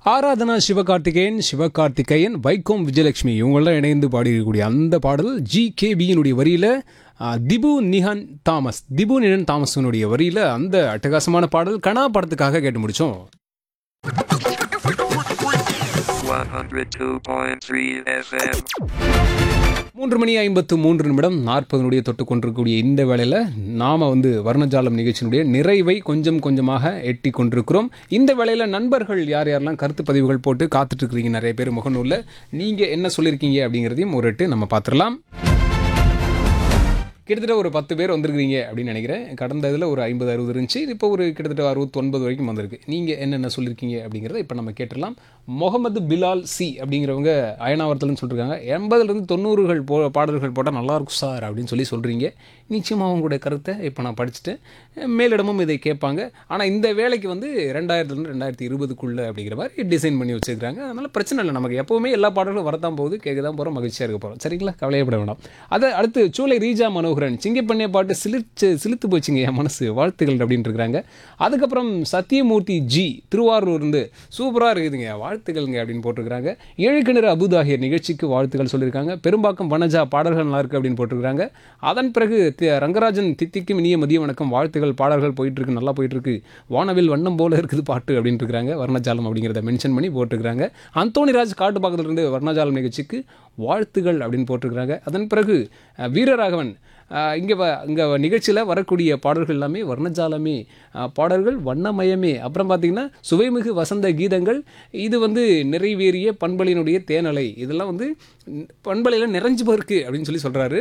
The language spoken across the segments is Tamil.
ஆராதனா சிவகார்த்திகேயன் சிவகார்த்திகேயன் வைகோம் விஜயலட்சுமி இவங்களாம் இணைந்து பாடியிருக்கக்கூடிய அந்த பாடல் ஜி கேபியினுடைய வரியில் திபு நிஹன் தாமஸ் திபு நிஹன் தாமஸனுடைய வரியில் அந்த அட்டகாசமான பாடல் கனா படத்துக்காக கேட்டு முடிச்சோம் 102.3 FM. மூன்று மணி ஐம்பத்து மூன்று நிமிடம் நாற்பது நொடியை தொட்டு கொண்டிருக்கக்கூடிய இந்த வேளையில் நாம் வந்து வர்ணஜாலம் நிகழ்ச்சியினுடைய நிறைவை கொஞ்சம் கொஞ்சமாக எட்டி கொண்டிருக்கிறோம் இந்த வேளையில் நண்பர்கள் யார் யாரெல்லாம் கருத்து பதிவுகள் போட்டு காத்துட்டு இருக்கிறீங்க நிறைய பேர் முகநூலில் நீங்கள் என்ன சொல்லியிருக்கீங்க அப்படிங்கிறதையும் ஒரு எட்டு நம்ம பார்த்துடலாம் கிட்டத்தட்ட ஒரு பத்து பேர் வந்திருக்கிறீங்க அப்படின்னு நினைக்கிறேன் கடந்த இதில் ஒரு ஐம்பது அறுபது இருந்துச்சு இப்போ ஒரு கிட்டத்தட்ட அறுபத்தொன்பது வரைக்கும் வந்திருக்கு நீங்கள் என்னென்ன சொல்லியிருக்கீங்க அப்படிங்கிறத இப்போ நம்ம கேட்டுடலாம் முகமது பிலால் சி அப்படிங்கிறவங்க அயனாவரத்துலன்னு சொல்லியிருக்காங்க எண்பதுலேருந்து தொண்ணூறுகள் போ பாடல்கள் போட்டால் நல்லாயிருக்கும் சார் அப்படின்னு சொல்லி சொல்கிறீங்க நிச்சயமாக உங்களுடைய கருத்தை இப்போ நான் படிச்சுட்டேன் மேலிடமும் இதை கேட்பாங்க ஆனால் இந்த வேலைக்கு வந்து ரெண்டாயிரத்துலேருந்து ரெண்டாயிரத்தி இருபதுக்குள்ளே அப்படிங்கிற மாதிரி டிசைன் பண்ணி வச்சுருக்காங்க அதனால் பிரச்சனை இல்லை நமக்கு எப்போவுமே எல்லா பாடல்களும் வரத்தான் போகுது கேட்க தான் போகிறோம் மகிழ்ச்சியாக இருக்க போகிறோம் சரிங்களா கவலையப்பட வேண்டாம் அதை அடுத்து சூளை ரீஜா மனோகரன் சிங்கப்பண்ணிய பாட்டு சிலிர்ச்சு சிலித்து போச்சுங்க என் மனசு வாழ்த்துகள் அப்படின்னு இருக்கிறாங்க அதுக்கப்புறம் சத்தியமூர்த்தி ஜி திருவாரூர் இருந்து சூப்பராக இருக்குதுங்க வாழ்த்துக்கள்ங்க அப்படின்னு போட்டிருக்கிறாங்க ஏழு கிணறு அபுதாகிய நிகழ்ச்சிக்கு வாழ்த்துக்கள் சொல்லியிருக்காங்க பெரும்பாக்கம் வனஜா பாடல்கள் நல்லா இருக்கு அப்படின்னு போட்டிருக்காங்க அதன் பிறகு தி- ரங்கராஜன் தித்திக்கும் இனிய மதிய வணக்கம் வாழ்த்துகள் பாடல்கள் போயிட்டு இருக்கு நல்லா போயிட்டு இருக்கு வானவில் வண்ணம் போல இருக்குது பாட்டு அப்படின்னு இருக்கிறாங்க வர்ணஜாலம் அப்படிங்கிறத மென்ஷன் பண்ணி போட்டிருக்கிறாங்க அந்தோணிராஜ் காட்டு பக்கத்துல இருந்து வர்ணஜாலம் நிகழ்ச்சிக்கு வாழ்த்துகள் அப்படின்னு போட்டிருக்கிறாங்க அதன் பிறகு அஹ், வீரராகவன் இங்கே வ இங்கே நிகழ்ச்சியில் வரக்கூடிய பாடல்கள் எல்லாமே வர்ணஜாலமே அஹ், பாடல்கள் வண்ணமயமே அப்புறம் பார்த்தீங்கன்னா சுவைமிகு வசந்த கீதங்கள் இது வந்து நிறைவேறிய பண்பலினுடைய தேனலை இதெல்லாம் வந்து பண்பலையில் நிறைஞ்சு போயிருக்கு அப்படின்னு சொல்லி சொல்கிறாரு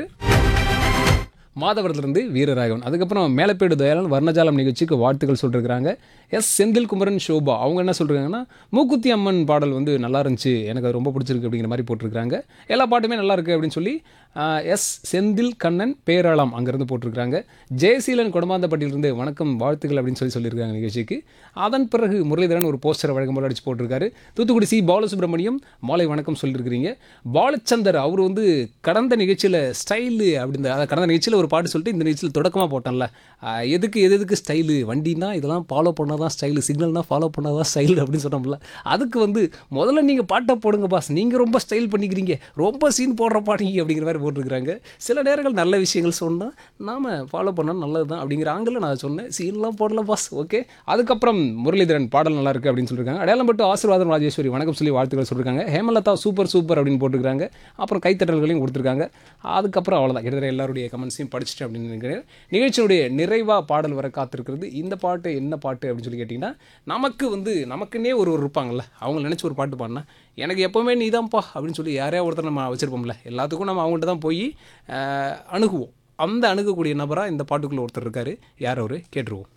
மாதவரத்துலேருந்து வீரராகவன் அதுக்கப்புறம் மேலப்பேடு தயாளன் வர்ணஜாலம் நிகழ்ச்சிக்கு வாழ்த்துக்கள் சொல்லிருக்கிறாங்க எஸ் செந்தில் குமரன் சோபா அவங்க என்ன சொல்கிறாங்கன்னா மூக்குத்தி அம்மன் பாடல் வந்து நல்லா இருந்துச்சு எனக்கு அது ரொம்ப பிடிச்சிருக்கு அப்படிங்கிற மாதிரி போட்டிருக்காங்க எல்லா பாட்டுமே நல்லா இருக்கு அப்படின்னு சொல்லி ஆஹ், எஸ் செந்தில் கண்ணன் பேராளம் அங்கேருந்து போட்டிருக்காங்க ஜெயசீலன் கொடமாந்தப்பட்டியிலிருந்து வணக்கம் வாழ்த்துக்கள் அப்படின்னு சொல்லி சொல்லியிருக்காங்க நிகழ்ச்சிக்கு அதன் பிறகு முரளிதரன் ஒரு போஸ்டரை வழக்கம் போல அடிச்சு போட்டிருக்காரு தூத்துக்குடி சி பாலசுப்ரமணியம் மாலை வணக்கம் சொல்லியிருக்கிறீங்க பாலச்சந்தர் அவர் வந்து கடந்த நிகழ்ச்சியில் ஸ்டைலு அப்படின்னு அதாவது கடந்த நிகழ்ச்சியில் ஒரு பாட்டு சொல்லிட்டு இந்த நிகழ்ச்சியில் தொடக்கமாக போட்டேன்ல ஆஹ் எதுக்கு எது எதுக்கு ஸ்டைலு வண்டினா இதெல்லாம் ஃபாலோ பண்ணால் தான் ஸ்டைலு சிக்னல்னா ஃபாலோ பண்ணால் தான் ஸ்டைல் அப்படின்னு சொன்னோம்ல அதுக்கு வந்து முதல்ல நீங்கள் பாட்டை போடுங்க பாஸ் நீங்கள் ரொம்ப ஸ்டைல் பண்ணிக்கிறீங்க ரொம்ப சீன் போடுற பாட்டீங்க அப்படிங்கிற மாதிரி போட்டிருக்கிறாங்க சில நேரங்கள் நல்ல விஷயங்கள் சொன்னால் நாம் ஃபாலோ பண்ணால் நல்லது தான் அப்படிங்கிற ஆங்கில நான் சொன்னேன் சீன்லாம் போடல பாஸ் ஓகே அதுக்கப்புறம் முரளிதரன் பாடல் நல்லா இருக்கு அப்படின்னு சொல்லியிருக்காங்க அடையாளம் பட்டு ஆசீர்வாதம் ராஜேஸ்வரி வணக்கம் சொல்லி வாழ்த்துக்கள் சொல்லியிருக்காங்க ஹேமலதா சூப்பர் சூப்பர் அப்படின்னு போட்டிருக்காங்க அப்புறம் கைத்தட்டல்களையும் கொடுத்துருக்காங்க அதுக்கப்புறம் அவ்வளோதான் கிட்டத்தட்ட எல்லாருடைய கமெண்ட்ஸையும் படிச்சுட்டு அப்படின்னு நினைக்கிறேன் நிகழ்ச்சியினுடைய நிறைவாக பாடல் வர காத்திருக்கிறது இந்த பாட்டு என்ன பாட்டு அப்படின்னு சொல்லி கேட்டிங்கன்னா நமக்கு வந்து நமக்குன்னே ஒரு ஒரு இருப்பாங்கல்ல அவங்க நினச்சி ஒரு பாட்டு பாடினா எனக்கு எப்போவுமே நீ தான்ப்பா அப்படின்னு சொல்லி யாரையா ஒருத்தர் நம்ம வச்சுருப்போம்ல எல்லாத்துக்கும் நம்ம அவங்கள்ட்ட தான் போய் அஹ், அணுகுவோம் அந்த அணுகக்கூடிய நபராக இந்த பாட்டுக்குள்ளே ஒருத்தர் இருக்கார் யார் அவர் கேட்டுருவோம்